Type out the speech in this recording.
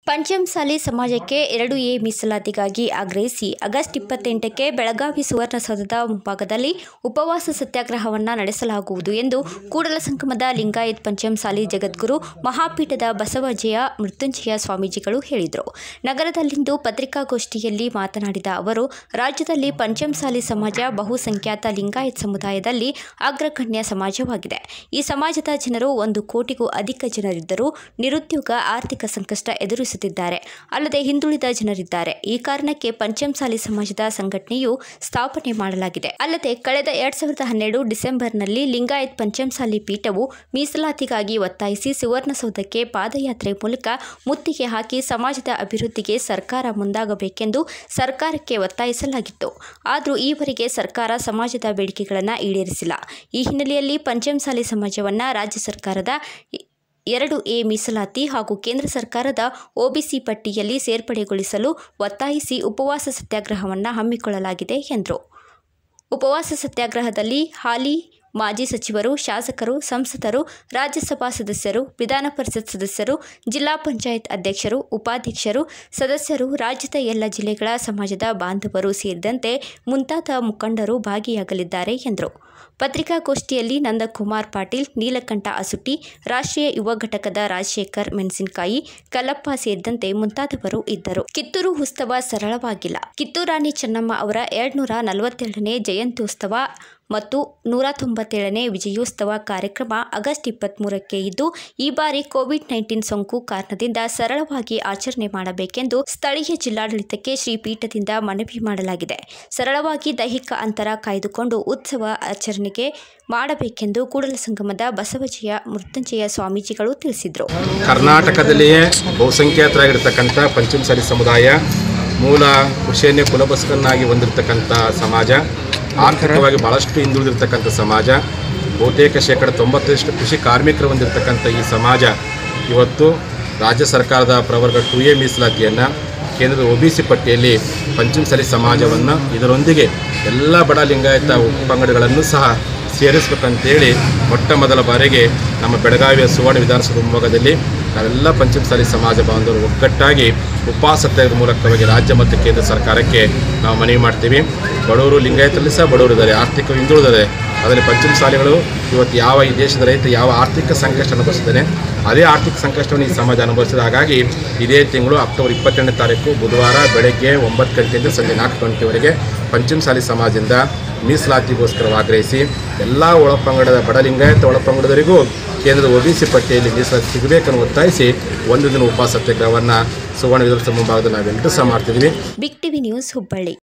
ಪಂಚಮಸಾಲಿ ಸಮಾಜಕ್ಕೆ ಎರಡು ಎ ಮೀಸಲಾತಿಗಾಗಿ ಆಗ್ರಹಿಸಿ ಆಗಸ್ಟ್ ಇಪ್ಪತ್ತೆಂಟಕ್ಕೆ ಬೆಳಗಾವಿ ಸುವರ್ಣಸೌಧದ ಮುಂಭಾಗದಲ್ಲಿ ಉಪವಾಸ ಸತ್ಯಾಗ್ರಹವನ್ನು ನಡೆಸಲಾಗುವುದು ಎಂದು ಕೂಡಲ ಸಂಗಮದ ಲಿಂಗಾಯತ್ ಪಂಚಮಸಾಲಿ ಜಗದ್ಗುರು ಮಹಾಪೀಠದ ಬಸವಜಯ ಮೃತ್ಯುಂಜಯ ಸ್ವಾಮೀಜಿಗಳು ಹೇಳಿದರು ನಗರದಲ್ಲಿಂದು ಪತ್ರಿಕಾಗೋಷ್ಠಿಯಲ್ಲಿ ಮಾತನಾಡಿದ ಅವರು ರಾಜ್ಯದಲ್ಲಿ ಪಂಚಮಸಾಲಿ ಸಮಾಜ ಬಹುಸಂಖ್ಯಾತ ಲಿಂಗಾಯತ್ ಸಮುದಾಯದಲ್ಲಿ ಅಗ್ರಗಣ್ಯ ಸಮಾಜವಾಗಿದೆ ಈ ಸಮಾಜದ ಜನರು ಒಂದು ಕೋಟಿಗೂ ಅಧಿಕ ಜನರಿದ್ದರೂ ನಿರುದ್ಯೋಗ ಆರ್ಥಿಕ ಸಂಕಷ್ಟ ಎದುರಿಸುತ್ತಿದ್ದಾರೆ ಅಲ್ಲದೆ ಹಿಂದುಳಿದ ಜನರಿದ್ದಾರೆ ಈ ಕಾರಣಕ್ಕೆ ಪಂಚಮಸಾಲಿ ಸಮಾಜದ ಸಂಘಟನೆಯು ಸ್ಥಾಪನೆ ಮಾಡಲಾಗಿದೆ ಅಲ್ಲದೆ ಕಳೆದ ಎರಡ್ ಸಾವಿರದ ಹನ್ನೆರಡು ಡಿಸೆಂಬರ್ನಲ್ಲಿ ಲಿಂಗಾಯತ್ ಪಂಚಮಸಾಲಿ ಪೀಠವು ಮೀಸಲಾತಿಗಾಗಿ ಒತ್ತಾಯಿಸಿ ಸುವರ್ಣಸೌಧಕ್ಕೆ ಪಾದಯಾತ್ರೆ ಮೂಲಕ ಮುತ್ತಿಗೆ ಹಾಕಿ ಸಮಾಜದ ಅಭಿವೃದ್ಧಿಗೆ ಸರ್ಕಾರ ಮುಂದಾಗಬೇಕೆಂದು ಸರ್ಕಾರಕ್ಕೆ ಒತ್ತಾಯಿಸಲಾಗಿತ್ತು ಆದರೂ ಈವರೆಗೆ ಸರ್ಕಾರ ಸಮಾಜದ ಬೇಡಿಕೆಗಳನ್ನು ಈಡೇರಿಸಿಲ್ಲ ಈ ಹಿನ್ನೆಲೆಯಲ್ಲಿ ಪಂಚಮಸಾಲಿ ಸಮಾಜವನ್ನು ರಾಜ್ಯ ಸರ್ಕಾರದ ಎರಡು ಎ ಮೀಸಲಾತಿ ಹಾಗೂ ಕೇಂದ್ರ ಸರ್ಕಾರದ ಒಬಿಸಿ ಪಟ್ಟಿಯಲ್ಲಿ ಸೇರ್ಪಡೆಗೊಳಿಸಲು ಒತ್ತಾಯಿಸಿ ಉಪವಾಸ ಸತ್ಯಾಗ್ರಹವನ್ನು ಹಮ್ಮಿಕೊಳ್ಳಲಾಗಿದೆ ಎಂದರು ಉಪವಾಸ ಸತ್ಯಾಗ್ರಹದಲ್ಲಿ ಹಾಲಿ ಮಾಜಿ ಸಚಿವರು ಶಾಸಕರು ಸಂಸದರು ರಾಜ್ಯಸಭಾ ಸದಸ್ಯರು ವಿಧಾನ ಪರಿಷತ್ ಸದಸ್ಯರು ಜಿಲ್ಲಾ ಪಂಚಾಯತ್ ಅಧ್ಯಕ್ಷರು ಉಪಾಧ್ಯಕ್ಷರು ಸದಸ್ಯರು ರಾಜ್ಯದ ಎಲ್ಲ ಜಿಲ್ಲೆಗಳ ಸಮಾಜದ ಬಾಂಧವರು ಸೇರಿದಂತೆ ಮುಂತಾದ ಮುಖಂಡರು ಭಾಗಿಯಾಗಲಿದ್ದಾರೆ ಎಂದರು ಪತ್ರಿಕಾಗೋಷ್ಠಿಯಲ್ಲಿ ನಂದಕುಮಾರ್ ಪಾಟೀಲ್ ನೀಲಕಂಠ ಅಸುಟಿ ರಾಷ್ಟ್ರೀಯ ಯುವ ಘಟಕದ ರಾಜಶೇಖರ್ ಮೆಣಸಿನಕಾಯಿ ಕಲ್ಲಪ್ಪ ಸೇರಿದಂತೆ ಮುಂತಾದವರು ಇದ್ದರು ಕಿತ್ತೂರು ಉತ್ಸವ ಸರಳವಾಗಿಲ್ಲ ಕಿತ್ತೂರಾಣಿ ಚೆನ್ನಮ್ಮ ಅವರ ಎರಡ್ನೂರ ನಲವತ್ತೆರಡನೇ ಜಯಂತ್ಯೋತ್ಸವ ಮತ್ತು ನೂರ ತೊಂಬತ್ತೇಳನೇ ವಿಜಯೋತ್ಸವ ಕಾರ್ಯಕ್ರಮ ಆಗಸ್ಟ್ ಇಪ್ಪತ್ತ್ಮೂರಕ್ಕೆ ಇದ್ದು ಈ ಬಾರಿ ಕೋವಿಡ್ ನೈನ್ಟೀನ್ ಸೋಂಕು ಕಾರಣದಿಂದ ಸರಳವಾಗಿ ಆಚರಣೆ ಮಾಡಬೇಕೆಂದು ಸ್ಥಳೀಯ ಜಿಲ್ಲಾಡಳಿತಕ್ಕೆ ಶ್ರೀಪೀಠದಿಂದ ಮನವಿ ಮಾಡಲಾಗಿದೆ ಸರಳವಾಗಿ ದೈಹಿಕ ಅಂತರ ಕಾಯ್ದುಕೊಂಡು ಉತ್ಸವ ಆಚರಣೆಗೆ ಮಾಡಬೇಕೆಂದು ಕೂಡಲ ಸಂಗಮದ ಬಸವಜಯ ಮೃತ್ಯುಂಜಯ ಸ್ವಾಮೀಜಿಗಳು ತಿಳಿಸಿದರು ಕರ್ನಾಟಕದಲ್ಲಿಯೇ ಬಹುಸಂಖ್ಯಾತರಾಗಿರ್ತಕ್ಕಂಥ ಪಂಚಮಸಾಲಿ ಸಮುದಾಯ ಮೂಲ ಕೃಷಿಯನ್ನೇ ಕುಲಬಸಕನ್ನಾಗಿ ಹೊಂದಿರತಕ್ಕಂಥ ಸಮಾಜ ಆರ್ಥಿಕವಾಗಿ ಭಾಳಷ್ಟು ಹಿಂದುಳಿದಿರ್ತಕ್ಕಂಥ ಸಮಾಜ ಬಹುತೇಕ ಶೇಕಡ ತೊಂಬತ್ತರಷ್ಟು ಕೃಷಿ ಕಾರ್ಮಿಕರು ಹೊಂದಿರತಕ್ಕಂಥ ಈ ಸಮಾಜ ಇವತ್ತು ರಾಜ್ಯ ಸರ್ಕಾರದ ಪ್ರವರ್ಗ ಟು ಎ ಮೀಸಲಾತಿಯನ್ನು ಕೇಂದ್ರದ ಒ ಬಿ ಸಿ ಪಟ್ಟಿಯಲ್ಲಿ ಪಂಚಮಸಾಲಿ ಸಮಾಜವನ್ನು ಇದರೊಂದಿಗೆ ಎಲ್ಲ ಬಡ ಲಿಂಗಾಯತ ಉಪಪಂಗಡಗಳನ್ನು ಸಹ ಸೇರಿಸಬೇಕಂತೇಳಿ ಮೊಟ್ಟ ಮೊದಲ ಬಾರಿಗೆ ನಮ್ಮ ಬೆಳಗಾವಿಯ ಸುವರ್ಣ ವಿಧಾನಸಭಾ ಮುಂಭಾಗದಲ್ಲಿ ನಾವೆಲ್ಲ ಪಂಚಮಸಾಲಿ ಸಮಾಜ ಬಾಂಧವರು ಒಗ್ಗಟ್ಟಾಗಿ ಉಪವಾಸ ಸತ್ಯಾಗ್ರಹದ ಮೂಲಕವಾಗಿ ರಾಜ್ಯ ಮತ್ತು ಕೇಂದ್ರ ಸರ್ಕಾರಕ್ಕೆ ನಾವು ಮನವಿ ಮಾಡ್ತೀವಿ ಬಡವರು ಲಿಂಗಾಯತರಲ್ಲಿ ಸಹ ಬಡವರು ಇದ್ದಾರೆ ಆರ್ಥಿಕ ಹಿಂದುಳಿದಿದೆ ಅದರಲ್ಲಿ ಪಂಚಮಸಾಲಿಗಳು ಇವತ್ತು ಯಾವ ಈ ದೇಶದ ರೈತ ಯಾವ ಆರ್ಥಿಕ ಸಂಕಷ್ಟ ಅನುಭವಿಸಿದ್ದಾನೆ ಅದೇ ಆರ್ಥಿಕ ಸಂಕಷ್ಟವನ್ನು ಈ ಸಮಾಜ ಅನುಭವಿಸಿದೆ ಹಾಗಾಗಿ ಇದೇ ತಿಂಗಳು ಅಕ್ಟೋಬರ್ ಇಪ್ಪತ್ತೆರಡನೇ ತಾರೀಕು ಬುಧವಾರ ಬೆಳಗ್ಗೆ ಒಂಬತ್ತು ಗಂಟೆಯಿಂದ ಸಂಜೆ ನಾಲ್ಕು ಗಂಟೆವರೆಗೆ ಪಂಚಮಸಾಲಿ ಸಮಾಜದಿಂದ ಮೀಸಲಾತಿಗೋಸ್ಕರ ಆಗ್ರಹಿಸಿ ಎಲ್ಲ ಒಳಪಂಗಡದ ಬಡ ಲಿಂಗಾಯತ ಒಳಪಂಗಡದವರಿಗೂ ಕೇಂದ್ರದ ಒ ಬಿ ಸಿ ಪಟ್ಟಿಯಲ್ಲಿ ಮೀಸಲಾತಿ ಸಿಗಬೇಕನ್ನು ಒತ್ತಾಯಿಸಿ ಒಂದು ದಿನ ಉಪವಾಸ ಸತ್ಯಾಗ್ರಹವನ್ನು ಸುವರ್ಣ ವಿಧಾನಸಭಾ ಮುಂಭಾಗದಲ್ಲಿ ನಾವೆಲ್ಲರೂ ಸಹ ಮಾಡ್ತಿದ್ದೀವಿ ಬಿಗ್ ಟಿವಿ ನ್ಯೂಸ್ ಹುಬ್ಬಳ್ಳಿ